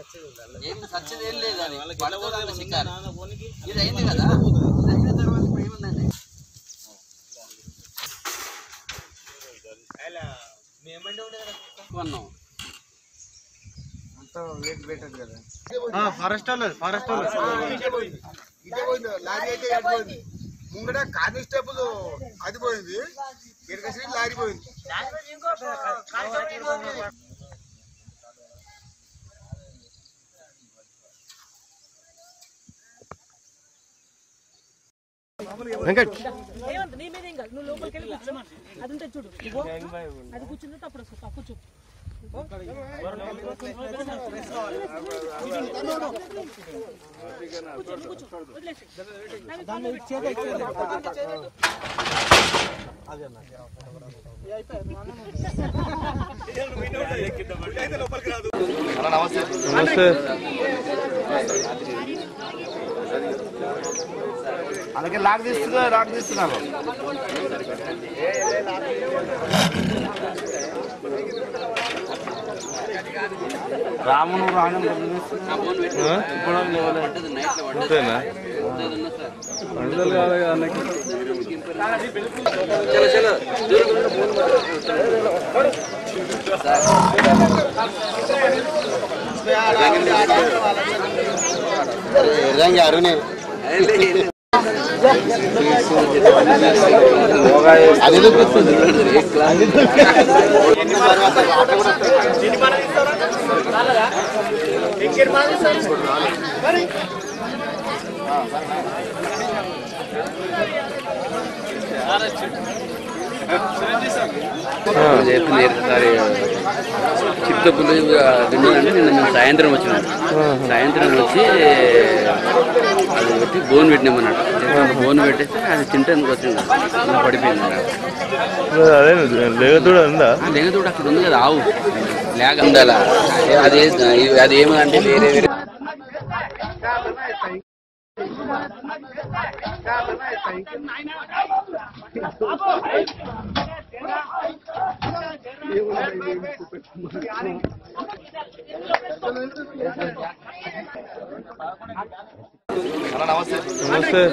ఏం సచ్చేది ఏం లేదు అది పడుతుంది షికారు ఇది అయింది కదా ఇది అయిన తర్వాత ఇప్పుడు ఏముందండి కొన్నాం ఫారెస్ట్ వాళ్ళు ఫారెస్ట్ వాళ్ళు ఇదే పోయింది లారీ అయితే ఎటు పోయింది ముంగట కానిస్టేబుల్ అది పోయింది ఎడకసి లారీ పోయింది వెంకట్ ఏమంత నీ మీద ఏం కాదు నువ్వు లోపలికి వెళ్ళి కూర్చో అది ఉంటే చూడు ఇగో, అది కూర్చున్నట్టు అప్పుడు వస్తా కూర్చో నమస్తే అలాగే లాక్ తీస్తున్నా లాక్ తీస్తున్నాను రామును రాణం పడ్డది నైట్ లో పడ్డది అంతేనా అది ఉన్నా సార్ పండుగలు కాదు కదా అన్నకి చలో చలో అరుణే చెప్పింది సారి చిత్తపులు తిన్నానంటే నిన్న మేము సాయంత్రం వచ్చినాం సాయంత్రం వచ్చి అది పెట్టి బోన్ పెట్టినామన్నట్టు బోన్ పెట్టేస్తే అది తింటానికి వచ్చింది అలా పడిపోయింది అన్నట్టు. అదే లేగదూడ ఉందా ఆ లెగదూడ అక్కడ ఉంది కదా ఆవు లేక ఉండాలా అది అది ఏమంటే వేరే వేరే నమస్తే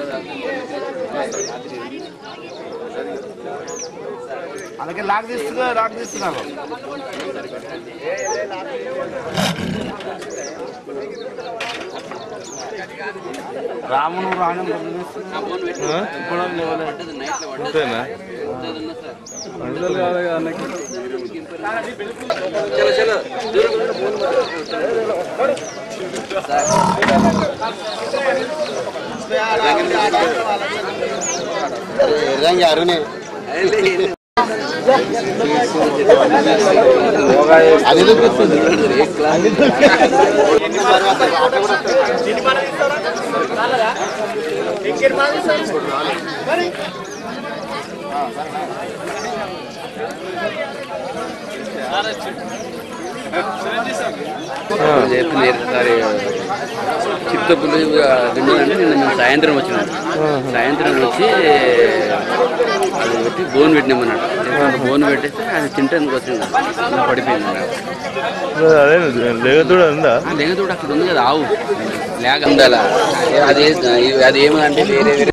అలాగే లాక్ తీస్తున్నా లాక్ తీస్తున్నాను రామును రాణం బోన్ పెట్టి ఆ? పడ్డది నైట్ లో పడ్డది అంతేనా అది ఉన్నా సార్ పండుగలు కాదు కదా అన్నకి చలో చలో అరుణే చెప్పింది సారి చిత్తపులు తిన్నానంటే నిన్న మేము సాయంత్రం వచ్చినాం సాయంత్రం వచ్చి అది పెట్టి బోన్ పెట్టినామన్నట్టు బోన్ పెట్టేస్తే అది తింటానికి వచ్చింది అలా పడిపోయింది అన్నట్టు. అదే లేగదూడ ఉందా ఆ లెగదూడ అక్కడ ఉంది కదా ఆవు లేక ఉండాలా అది అది ఏమంటే వేరే వేరే